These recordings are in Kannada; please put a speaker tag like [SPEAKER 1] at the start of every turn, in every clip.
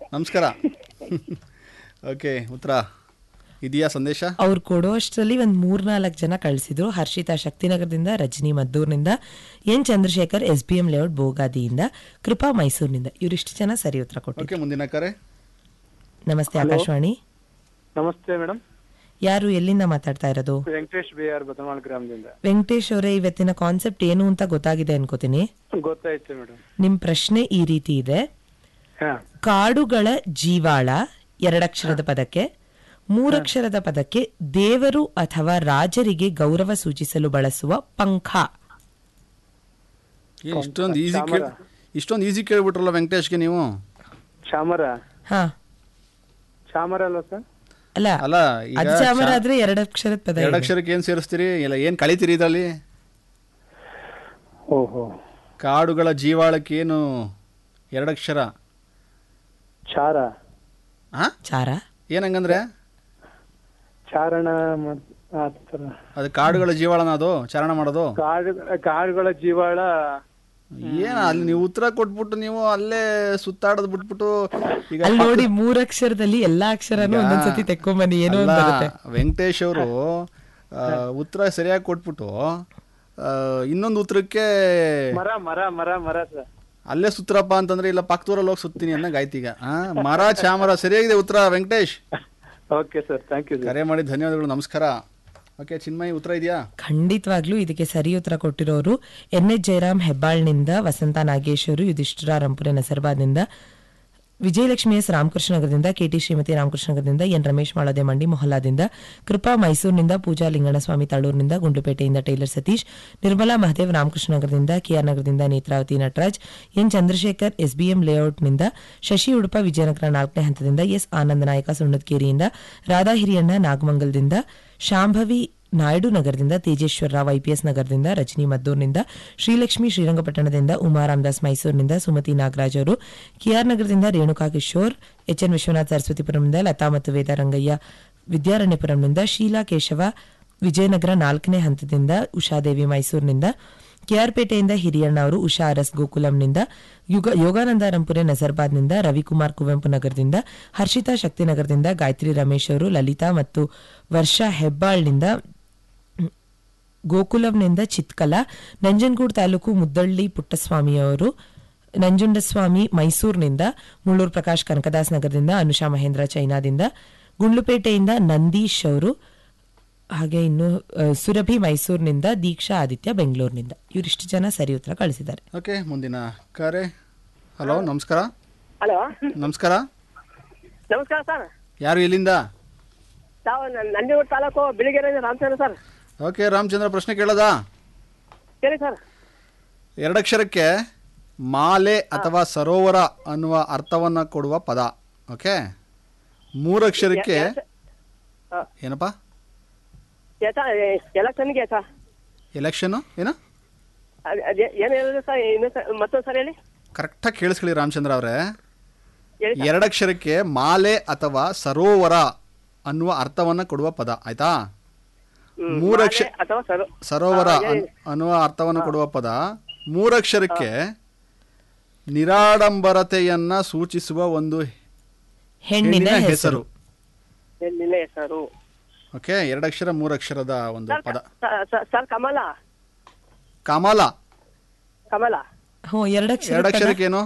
[SPEAKER 1] ನಮಸ್ಕಾರ ಓಕೆ ಉತ್ತರ ಇದೆಯಾ ಸಂದೇಶ
[SPEAKER 2] ಅವ್ರು ಕೊಡೋಷ್ಟರಲ್ಲಿ ಒಂದ್ ಮೂರ್ನಾಲ್ಕು ಜನ ಕಳಿಸಿದ್ರು ಹರ್ಷಿತಾ ಶಕ್ತಿನಗರದಿಂದ ರಜನಿ ಮದ್ದೂರ್ನಿಂದ N Chandrashekar S B M layout ಬೋಗಾದಿಯಿಂದ ಕೃಪಾ ಮೈಸೂರಿನಿಂದ ಇವರಿಷ್ಟು ಜನ ಸರಿ ಉತ್ತರ ಕೊಟ್ಟಿದ್ರು
[SPEAKER 1] ಓಕೆ ಮುಂದಿನ ಕರೆ
[SPEAKER 2] ನಮಸ್ತೆ ಆಕಾಶವಾಣಿ
[SPEAKER 3] ನಮಸ್ತೆ ಮೇಡಮ್
[SPEAKER 2] ಯಾರು ಎಲ್ಲಿಂದ ಮಾತಾಡ್ತಾ ಇರೋದು
[SPEAKER 3] ವೆಂಕಟೇಶ್ ಬಿ ಆರ್ ಬದಮಾಳ್ ಗ್ರಾಮದಿಂದ
[SPEAKER 2] ವೆಂಕಟೇಶ್ ಅವರೇ ಇವತ್ತಿನ ಕಾನ್ಸೆಪ್ಟ್ ಏನು ಅಂತ ಗೊತ್ತಾಗಿದೆ ಅನ್ಕೋತೀನಿ
[SPEAKER 3] ಗೊತ್ತಾಯ್ತು ಮೇಡಮ್
[SPEAKER 2] ನಿಮ್ ಪ್ರಶ್ನೆ ಈ ರೀತಿ ಇದೆ
[SPEAKER 3] ಹಾ
[SPEAKER 2] ಕಾಡುಗಳ ಜೀವಾಳ ಎರಡಕ್ಷರದ ಪದಕ್ಕೆ ಮೂರಕ್ಷರದ ಪದಕ್ಕೆ ದೇವರು ಅಥವಾ ರಾಜರಿಗೆ ಗೌರವ ಸೂಚಿಸಲು ಬಳಸುವ ಪಂಖ
[SPEAKER 1] ಏನ್ ಇಷ್ಟೊಂದು ಈಸಿ ಕೇಳಿ ಇಷ್ಟೊಂದು ಈಸಿ ಕೇಳ್ಬಿಟ್ರಲ್ಲ ವೆಂಕಟೇಶ್ಗೆ ನೀವು
[SPEAKER 3] ಚಾಮರ
[SPEAKER 2] ಹಾ
[SPEAKER 3] ಚಾಮರ ಅಲ್ವಾ ಸರ್
[SPEAKER 2] ಅಲ್ಲ
[SPEAKER 1] ಅಲ್ಲ ಈಗ
[SPEAKER 2] ಅದು ಚಾಮರ ಆದ್ರೆ ಎರಡಕ್ಷರದ ಪದ
[SPEAKER 1] ಎರಡು
[SPEAKER 2] ಇದೆ.
[SPEAKER 1] ಅಕ್ಷರಕ್ಕೆ ಏನು ಸೇರಿಸ್ತೀರಿ ಇಲ್ಲ ಏನು ಕಳಿತೀರಿ ಇದರಲ್ಲಿ
[SPEAKER 3] ಓಹೋ
[SPEAKER 1] ಕಾಡುಗಳ ಜೀವಾಳಕ್ಕೆ ಏನು ಎರಡಕ್ಷರ
[SPEAKER 3] ಚಾರ
[SPEAKER 1] ಹಾ
[SPEAKER 2] ಚಾರ
[SPEAKER 1] ಏನಂಗಂದ್ರೆ
[SPEAKER 3] ಚಾರಣ ಮತ್- ಆ ಥರ
[SPEAKER 1] ಅದು ಕಾಡುಗಳ ಜೀವಾಳನ ಅದು ಚಾರಣ ಮಾಡೋದು
[SPEAKER 3] ಕಾಡು ಕಾಡುಗಳ ಜೀವಾಳ
[SPEAKER 1] ಏನ ಅಲ್ಲಿ ನೀವು ಉತ್ತರ ಕೊಟ್ಬಿಟ್ಟು ನೀವು ಅಲ್ಲೇ ಸುತ್ತಾಡೋದು ಬಿಟ್ಬಿಟ್ಟು ಈಗ
[SPEAKER 2] ಅಲ್ಲಿ ನೋಡಿ ಮೂರಕ್ಷರದಲ್ಲಿ ಎಲ್ಲಾ ಅಕ್ಷರನೂ ಒಂದೊಂದ್ಸತಿ ತೆಕ್ಕೊಂಬನ್ನಿ ಏನೋ
[SPEAKER 1] ಅಲ್ಲ,
[SPEAKER 2] ಒಂದ್ ಬರುತ್ತೆ
[SPEAKER 1] ವೆಂಕಟೇಶ್ ಅವರು ಉತ್ತರ ಸರಿಯಾಗಿ ಕೊಟ್ಬಿಟ್ಟು ಆ, ಇನ್ನೊಂದು ಉತ್ತರಕ್ಕೆ
[SPEAKER 3] ಮರ ಮರ ಮರ ಮರ ಸರ್
[SPEAKER 1] ಅಲ್ಲೇ ಸುತ್ತರಪ್ಪ ಅಂತಂದ್ರೆ ಇಲ್ಲ ಪಕ್ಕದೂರಲ್ಲಿ ಹೋಗಿ ಸುತ್ತೀನಿ ಅನ್ನಂಗೆ ಆಯ್ತೀಗ ಆ, ಮರ ಚಾಮರ ಸರಿಯಾಗಿದೆ ಉತ್ತರ Venkatesh
[SPEAKER 3] okay sir thank you sir
[SPEAKER 1] ಕರೆ ಮಾಡಿ ಧನ್ಯವಾದಗಳು ನಮಸ್ಕಾರ ಓಕೆ ಚಿನ್ಮಯ್ ಉತ್ತರ ಇದೆಯಾ
[SPEAKER 2] ಖಂಡಿತವಾಗ್ಲೂ ಇದಕ್ಕೆ ಸರಿ ಉತ್ತರ ಕೊಟ್ಟಿರೋರು ಎನ್ ಎಚ್ ಜಯರಾಮ್ ಹೆಬ್ಬಾಳ್ನಿಂದ ವಸಂತ ನಾಗೇಶ್ವರು ಯುಧಿಷ್ಠಿರ ರಂಪುರೆ ನಸರ್ಬಾದ್ನಿಂದ ವಿಜಯಲಕ್ಷ್ಮಿ ಎಸ್ ರಾಮಕೃಷ್ಣ ನಗರದಿಂದ ಕೆಟಿ ಶ್ರೀಮತಿ ರಾಮಕೃಷ್ಣ ನಗರದಿಂದ ಎನ್ ರಮೇಶ್ ಮಾಳದೆ ಮಂಡಿ ಮೊಹಲ್ಲಾದಿಂದ ಕೃಪಾ ಮೈಸೂರಿನಿಂದ ಪೂಜಾ ಲಿಂಗಣಸ್ವಾಮಿ ತಳೂರಿನಿಂದ ಗುಂಡ್ಲುಪೇಟೆಯಿಂದ ಟೈಲರ್ ಸತೀಶ್ ನಿರ್ಮಲಾ ಮಹದೇವ್ ರಾಮಕೃಷ್ಣ ನಗರದಿಂದ ಕೆಆರ್ ನಗರದಿಂದ ನೇತ್ರಾವತಿ ನಟರಾಜ್ ಎನ್ ಚಂದ್ರಶೇಖರ್ ಎಸ್ಬಿಎಂ ಲೇಔಟ್ನಿಂದ ಶಶಿ ಉಡುಪ ವಿಜಯನಗರ ನಾಲ್ಕನೇ ಹಂತದಿಂದ ಎಸ್ ಆನಂದ ನಾಯಕ ಸುಣ್ಣದ್ಕೇರಿಯಿಂದ ರಾಧಾ ಹಿರಿಯಣ್ಣ ನಾಗಮಂಗಲದಿಂದ ಶಾಂಭವಿ ನಾಯ್ಡು ನಗರದಿಂದ ತೇಜೇಶ್ವರ ರಾವ್ ಐಪಿಎಸ್ ನಗರದಿಂದ ರಜನಿ ಮದ್ದೂರ್ನಿಂದ ಶ್ರೀಲಕ್ಷ್ಮಿ ಶ್ರೀರಂಗಪಟ್ಟಣದಿಂದ ಉಮಾ ರಾಮದಾಸ್ ಮೈಸೂರಿನಿಂದ ಸುಮತಿ ನಾಗರಾಜ್ ಅವರು ಕೆಆರ್ ನಗರದಿಂದ ರೇಣುಕಾ ಕಿಶೋರ್ ಎಚ್ ಎನ್ ವಿಶ್ವನಾಥ್ ಸರಸ್ವತಿಪುರಂನಿಂದ ಲತಾ ಮತ್ತು ವೇದರಂಗಯ್ಯ ವಿದ್ಯಾರಣ್ಯಪುರಂನಿಂದ ಶೀಲಾ ಕೇಶವ ವಿಜಯನಗರ ನಾಲ್ಕನೇ ಹಂತದಿಂದ ಉಷಾದೇವಿ ಮೈಸೂರಿನಿಂದ ಕೆಆರ್ಪೇಟೆಯಿಂದ ಹಿರಿಯಣ್ಣ ಅವರು ಉಷಾ ಅರಸ್ ಗೋಕುಲಂನಿಂದ ಯುಗ ಯೋಗಾನಂದ ರಂಪುರೆ ನಜರ್ಬಾದ್ನಿಂದ ರವಿಕುಮಾರ್ ಕುವೆಂಪು ನಗರದಿಂದ ಹರ್ಷಿತಾ ಶಕ್ತಿನಗರದಿಂದ ಗಾಯತ್ರಿ ರಮೇಶ್ ಅವರು ಲಲಿತಾ ಮತ್ತು ವರ್ಷಾ ಹೆಬ್ಬಾಳ್ನಿಂದ ಗೋಕುಲಂನಿಂದ ಚಿತ್ಕಲ ನಂಜನಗೂಡು ತಾಲೂಕು ಮುದ್ದಳ್ಳಿ ಪುಟ್ಟಸ್ವಾಮಿಯವರು ನಂಜುಂಡಸ್ವಾಮಿ ಮೈಸೂರಿನಿಂದ ಮುಳ್ಳೂರು ಪ್ರಕಾಶ್ ಕನಕದಾಸ್ ನಗರದಿಂದ ಅನುಷಾ ಮಹೇಂದ್ರ ಚೈನಾದಿಂದ ಗುಂಡ್ಲುಪೇಟೆಯಿಂದ ನಂದೀಶ್ ಅವರು ಹಾಗೆ ಇನ್ನು ಆ, ಸುರಭಿ ಮೈಸೂರಿನಿಂದ ದೀಕ್ಷಾ ಆದಿತ್ಯ ಬೆಂಗಳೂರಿನಿಂದ ಇವರಿಷ್ಟು ಜನ ಸರಿ ಉತ್ತರ ಕಳಿಸಿದ್ದಾರೆ
[SPEAKER 1] ಓಕೆ ಮುಂದಿನ ಕರೆ ಹಲೋ ನಮಸ್ಕಾರ
[SPEAKER 4] ಹಲೋ
[SPEAKER 1] ನಮಸ್ಕಾರ
[SPEAKER 4] ನಮಸ್ಕಾರ ಸರ್
[SPEAKER 1] ಯಾರು ಎಲ್ಲಿಂದ
[SPEAKER 4] ತಾವು ನ- ನಂಜನಗೂಡು ತಾಲೂಕು ಬಿಳಿಗೆರೆಯಿಂದ ರಾಮಚಂದ್ರ ಸರ್
[SPEAKER 1] ಓಕೆ ರಾಮಚಂದ್ರ ಪ್ರಶ್ನೆ ಕೇಳೋದಾ
[SPEAKER 4] ಹೇಳಿ ಸರ್
[SPEAKER 1] ಎರಡಕ್ಷರಕ್ಕೆ ಮಾಲೆ ಅಥವಾ ಸರೋವರ ಅನ್ನುವ ಅರ್ಥವನ್ನ ಕೊಡುವ ಪದ ಓಕೆ ಮೂರಕ್ಷರಕ್ಕೆ
[SPEAKER 4] ಹಾ.
[SPEAKER 1] ಏನಪ್ಪ
[SPEAKER 4] ಎಲೆಕ್ಷನ್ಗೆ ಸರ್
[SPEAKER 1] ಎಲೆಕ್ಷನು ಏನು
[SPEAKER 4] ಅದ್- ಅದೇ ಏನು ಹೇಳಿದ್ರು ಸರ್ ಇನ್ನೂ ಸರ್ ಮತ್ತೊಂದು ಸರ್ ಹೇಳಿ
[SPEAKER 1] ಕರೆಕ್ಟಾಗಿ ಕೇಳಿಸ್ಕೊಳ್ಳಿ ರಾಮಚಂದ್ರ ಅವರೇ
[SPEAKER 4] ಹೇಳಿ ಸರ್
[SPEAKER 1] ಎರಡಕ್ಷರಕ್ಕೆ ಮಾಲೆ ಅಥವಾ ಸರೋವರ ಅನ್ನುವ ಅರ್ಥವನ್ನ ಕೊಡುವ ಪದ ಆಯ್ತಾ
[SPEAKER 4] ಹ್ಮ್,
[SPEAKER 1] ಮೂರಕ್ಷ
[SPEAKER 4] ಮಾಲೆ ಅಥವಾ ಸರ್
[SPEAKER 1] ಸರೋವರ
[SPEAKER 4] ಹಾ, ಹೇಳಿ.
[SPEAKER 1] ಅನ್- ಅನ್ನುವ ಅರ್ಥವನ್ನು ಕೊಡುವ ಪದ ಮೂರಕ್ಷರಕ್ಕೆ ನಿರಾಡಂಬರತೆಯನ್ನ ಸೂಚಿಸುವ ಒಂದು
[SPEAKER 2] ಹೆಣ್ಣಿನ
[SPEAKER 1] ಹೆಣ್ಣಿನ
[SPEAKER 2] ಹೆಸರು
[SPEAKER 1] ಹೆಸರು
[SPEAKER 4] ಎಲ್ಲಿನ ಹೆಸರು
[SPEAKER 1] ಓಕೆ ಎರಡಕ್ಷರ ಮೂರಕ್ಷರದ ಒಂದು
[SPEAKER 4] ಸರ್
[SPEAKER 1] ಪದ
[SPEAKER 4] ಸ- ಸ- ಸರ್ ಕಮಲ
[SPEAKER 1] ಕಮಲ
[SPEAKER 4] ಕಮಲ
[SPEAKER 2] ಹ್ಞೂ ಎರಡಕ್ಷರ ಪದ.
[SPEAKER 1] ಎರಡಕ್ಷರಕ್ಕೇನು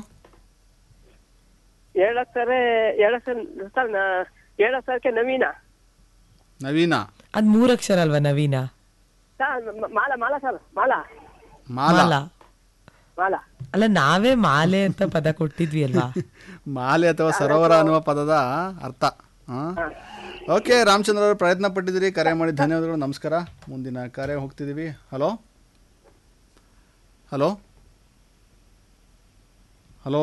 [SPEAKER 4] ಏಳಕ್ಷರ ಏಳಕ್ಷರ ಸರ್ ನ- ಏಳಕ್ಷರಕ್ಕೆ ನವೀನ
[SPEAKER 1] ನವೀನ
[SPEAKER 2] ಅದ್ ಮೂರಕ್ಷರ ಅಲ್ವಾ ನವೀನ
[SPEAKER 4] ಸರ್ ಮ- ಮಾಲ ಮಾಲ ಸರ್ ಮಾಲ
[SPEAKER 1] ಮಾಲ
[SPEAKER 2] ಮಾಲ
[SPEAKER 4] ಮಾಲ
[SPEAKER 2] ಅಲ್ಲ ನಾವೇ ಮಾಲೆ ಅಂತ ಪದ ಕೊಟ್ಟಿದ್ವಿ ಅಲ್ವಾ
[SPEAKER 1] ಮಾಲೆ ಅಥವಾ ಸರೋವರ ಅನ್ನುವ ಪದದ ಅರ್ಥ ಓಕೆ ರಾಮಚಂದ್ರ ಅವರು ಪ್ರಯತ್ನ ಪಟ್ಟಿದ್ದೀರಿ ಕರೆ ಮಾಡಿ ಧನ್ಯವಾದಗಳು ನಮಸ್ಕಾರ ಮುಂದಿನ ಕರೆ ಹೋಗ್ತಿದ್ದೀವಿ ಹಲೋ ಹಲೋ ಹಲೋ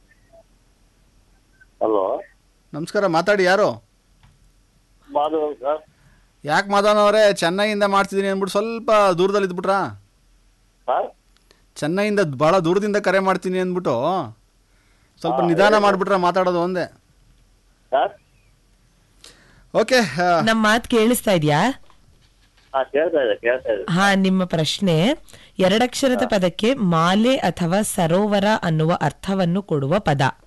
[SPEAKER 5] ಹಲೋ
[SPEAKER 1] ನಮಸ್ಕಾರ ಮಾತಾಡಿ ಯಾರು
[SPEAKER 5] ಮಾಧವ್ ಸರ್
[SPEAKER 1] ಯಾಕೆ ಮಾಧವನ್ ಅವರೇ ಚೆನ್ನೈಯಿಂದ ಮಾಡ್ತಿದ್ದೀನಿ ಅಂದ್ಬಿಟ್ಟು ಸ್ವಲ್ಪ ದೂರದಲ್ಲಿ ಇದ್ಬಿಟ್ರಾ
[SPEAKER 5] ಸರ್
[SPEAKER 1] ಚೆನ್ನೈಯಿಂದ ಭಾಳ ದೂರದಿಂದ ಕರೆ ಮಾಡ್ತೀನಿ ಅಂದ್ಬಿಟ್ಟು ಸ್ವಲ್ಪ ನಿಧಾನ ಮಾಡಿಬಿಟ್ರೆ ಮಾತಾಡೋದು ಒಂದೇ
[SPEAKER 5] ಸರ್
[SPEAKER 1] ಓಕೆ
[SPEAKER 2] ನಮ್ ಮಾತ್ ಕೇಳಿಸ್ತಾ ಇದ್ಯಾ
[SPEAKER 5] ಹಾ ಕೇಳ್ತಾ ಇದೆ ಕೇಳ್ತಾ ಇದೆ
[SPEAKER 2] ಹಾ ನಿಮ್ಮ ಪ್ರಶ್ನೆ ಎರಡಕ್ಷರದ ಪದಕ್ಕೆ ಮಾಲೆ ಅಥವಾ ಸರೋವರ ಅನ್ನುವ ಅರ್ಥವನ್ನು ಕೊಡುವ ಪದ